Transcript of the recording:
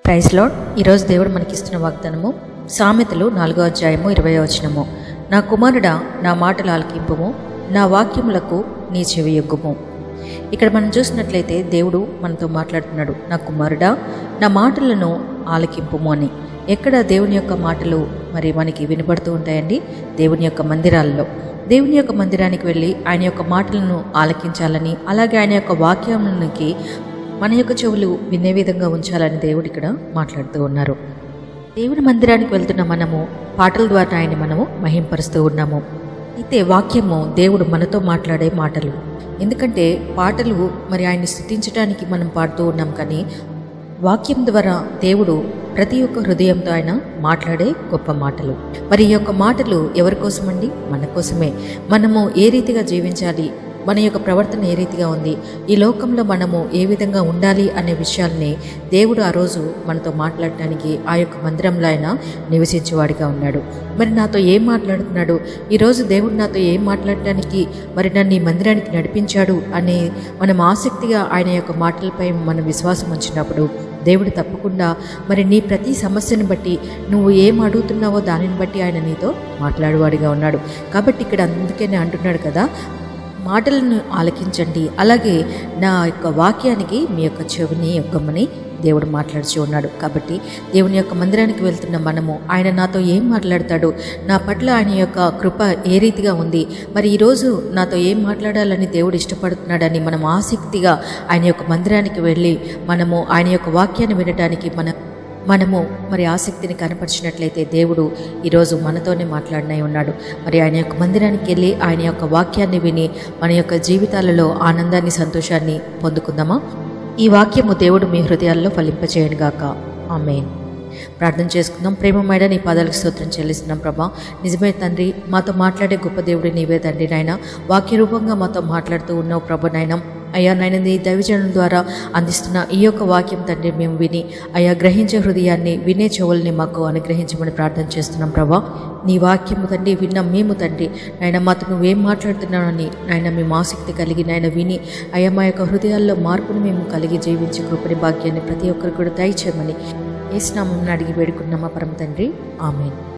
praise lord ఈరోజు దేవుడు మనకిస్తున్న వాగ్దానము సామెతలు నాలుగో అధ్యాయము ఇరవై వచనము నా కుమారుడా నా మాటలు ఆలకింపుము నా వాక్యములకు నీ చెవి యొగ్గుము ఇక్కడ మనం చూసినట్లయితే దేవుడు మనతో మాట్లాడుతున్నాడు నా కుమారుడా నా మాటలను ఆలకింపుము అని ఎక్కడ దేవుని యొక్క మాటలు మరి మనకి వినపడుతూ ఉంటాయండి దేవుని యొక్క మందిరాల్లో దేవుని యొక్క మందిరానికి వెళ్ళి ఆయన యొక్క మాటలను ఆలకించాలని అలాగే ఆయన యొక్క వాక్యాలకి మన యొక్క చెవులు వినే విధంగా ఉంచాలని దేవుడు ఇక్కడ మాట్లాడుతూ ఉన్నారు దేవుని మందిరానికి వెళ్తున్న మనము పాటల ద్వారా ఆయన మనము మహింపరుస్తూ ఉన్నాము అయితే వాక్యము దేవుడు మనతో మాట్లాడే మాటలు ఎందుకంటే పాటలు మరి ఆయన్ని స్థుతించడానికి మనం పాడుతూ ఉన్నాం కానీ వాక్యం ద్వారా దేవుడు ప్రతి ఒక్క హృదయంతో ఆయన మాట్లాడే గొప్ప మాటలు మరి ఈ యొక్క మాటలు ఎవరి కోసమండి మన కోసమే మనము ఏ రీతిగా జీవించాలి మన యొక్క ప్రవర్తన ఏ రీతిగా ఉంది ఈ లోకంలో మనము ఏ విధంగా ఉండాలి అనే విషయాల్ని దేవుడు ఆ రోజు మనతో మాట్లాడటానికి ఆ యొక్క మందిరంలో ఆయన నివసించేవాడిగా ఉన్నాడు మరి నాతో ఏం మాట్లాడుతున్నాడు ఈరోజు దేవుడు నాతో ఏం మాట్లాడటానికి మరి నన్ను ఈ మందిరానికి నడిపించాడు అనే మనం ఆసక్తిగా ఆయన యొక్క మాటలపై మనం విశ్వాసం ఉంచినప్పుడు దేవుడు తప్పకుండా మరి నీ ప్రతి సమస్యను బట్టి నువ్వు ఏం అడుగుతున్నావో దానిని బట్టి ఆయన నీతో మాట్లాడేవాడిగా ఉన్నాడు కాబట్టి ఇక్కడ అందుకనే అంటున్నాడు కదా మాటలను ఆలకించండి అలాగే నా యొక్క వాక్యానికి మీ యొక్క చెవిని యొక్కమని దేవుడు మాట్లాడుచు ఉన్నాడు కాబట్టి దేవుని యొక్క మందిరానికి వెళ్తున్న మనము ఆయన నాతో ఏం మాట్లాడతాడు నా పట్ల ఆయన యొక్క కృప ఏ రీతిగా ఉంది మరి ఈరోజు నాతో ఏం మాట్లాడాలని దేవుడు ఇష్టపడుతున్నాడని మనం ఆసక్తిగా ఆయన యొక్క మందిరానికి వెళ్ళి మనము ఆయన యొక్క వాక్యాన్ని వినడానికి మన మనము మరి ఆసక్తిని కనపరిచినట్లయితే దేవుడు ఈరోజు మనతోనే మాట్లాడినై ఉన్నాడు మరి ఆయన యొక్క మందిరానికి వెళ్ళి ఆయన యొక్క వాక్యాన్ని విని మన యొక్క జీవితాలలో ఆనందాన్ని సంతోషాన్ని పొందుకుందామా ఈ వాక్యము దేవుడు మీ హృదయాల్లో ఫలింపచేయను గాక ఆమెన్ ప్రార్థన చేసుకుందాం ప్రేమమైన నీ పాదాలకు స్తోత్రం చెల్లిస్తున్నాం ప్రభా నిజమే తండ్రి మాతో మాట్లాడే గొప్ప దేవుడు నీవే తండ్రి నాయన వాక్య రూపంగా మాతో మాట్లాడుతూ ఉన్నావు ప్రభు నాయన అయ్యా నాయన నీ దైవజనుల ద్వారా అందిస్తున్న ఈ యొక్క వాక్యం తండ్రి మేము విని అయ్యా గ్రహించే హృదయాన్ని వినే చెవుల్ని మాకు అనుగ్రహించమని ప్రార్థన చేస్తున్నాం ప్రభా నీ వాక్యము తండ్రి విన్న మేము తండ్రి నాయన మాతో నువ్వేం మాట్లాడుతున్నానని నాయన మేము ఆసక్తి కలిగి నాయన విని అయ్యా మా యొక్క హృదయాల్లో మార్పును మేము కలిగి జీవించే కృపని భాగ్యాన్ని ప్రతి ఒక్కరు కూడా దయచేయమని ఏసునామం అడిగి వేడుకున్నామా పరమ తండ్రి ఆమెన్